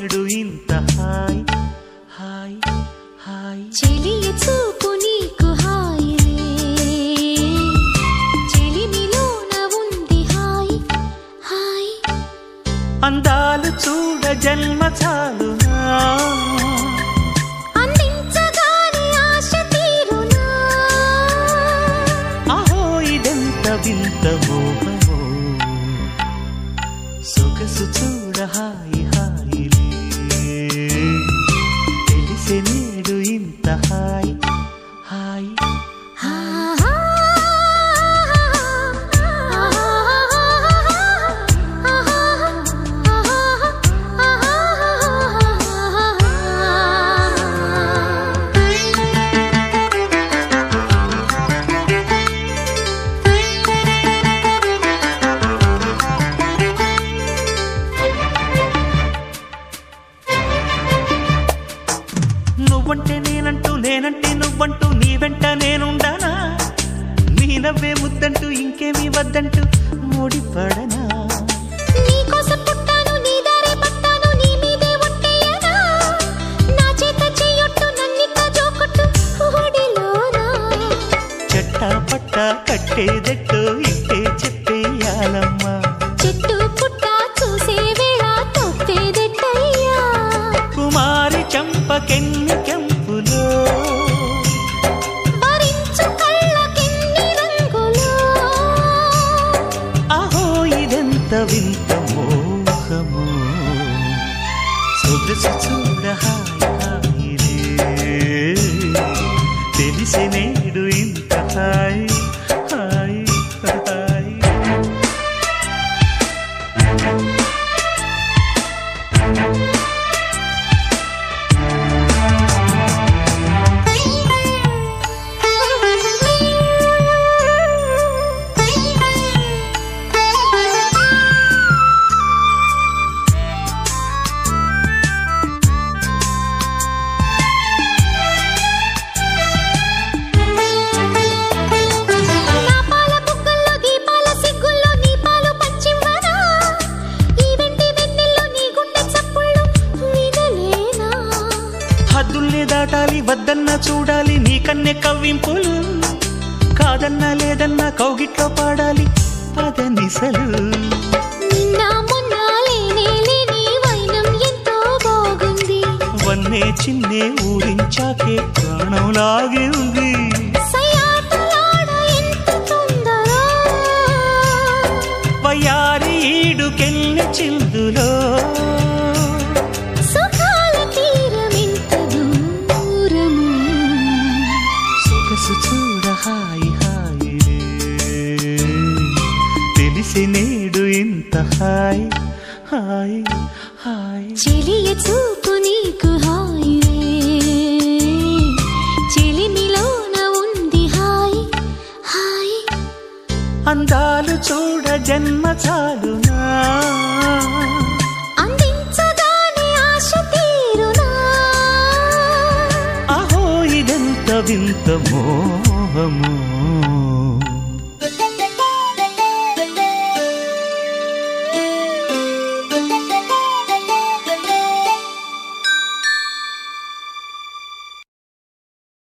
నేడు ఇంత hi hi hi చెలియ చూపు నీకు హాయిలే చెలిమిలోన ఉంది హాయ్ హాయ్ అందాలు చూడ జన్మ చాలునా అందించగానే ఆశ తీరునా అహో ఇదెంత వింత మోహమో సొగసు చూడ హాయి హాయిలే తెలిసే నేడు ఇంత హాయ్ హాయ్ నువ్వంటే నేనంటూ నేనంటే నువ్వంటూ నీ వెంట నేనుండానా నీ నవ్వే ముద్దంటూ ఇంకేమీ వద్దంటూ ముడిపడనా నీకోసం పుట్టాను నీ దారే పట్టాను నీ మీదే ఒట్టేయనా నా చేత చెయ్యొట్టు నన్నిక్క జోకొట్టు ఒడిలోనా చెట్టా పట్ట కట్టేదెట్టో ఇట్టే చెప్పేయాలమ్మా చెట్టు పుట్ట చూసే వేళ తప్పేదెట్టయ్యా కుమారి చంపకెన్ని కెంపులో భరించు కళ్ళకెన్ని రంగులో అహో ఇదెంత వింత మోహము సొగసు చూడ హాయి హాయిలే తెలిసి నేడు ఇంత హాయ్ హాయ్ హాయ్ నా పాల బుగ్గల్లో దీపాల సిగ్గుల్లో నీ పాలు పంచివ్వనా ఈ వెండి వెన్నెల్లో నీ గుండె చప్పుళ్ళు వినలేనా హద్దుల్ని దాటాలి వద్దన్న చూడాలి నీ కన్నె కవ్వింపులు కాదన్నా లేదన్నా కౌగిట్లో పాడాలి పదనిసలు నిన్న మొన్న లేనే లేని వైనం ఎంతో బాగుంది వన్నే చిన్నే ఊరించాకే ప్రాణం లాగి ఉంది సయాటలాడ ఎంత తొందర వయ్యారి ఈడుకెళ్ళి చిందులో సుఖాల తీరమెంత దూరము సొగసు చూడ హాయి హాయిలే తెలిసి నేడు ఇంత హాయ్ హాయ్ హాయ్ చెలియ చూపు నీకు హాయిలే చెలిమిలోన ఉంది హాయ్ హాయ్ అందాలు చూడ జన్మ చాలునా అందించగానే ఆశ తీరునా అహో ఇదెంత వింత మోహము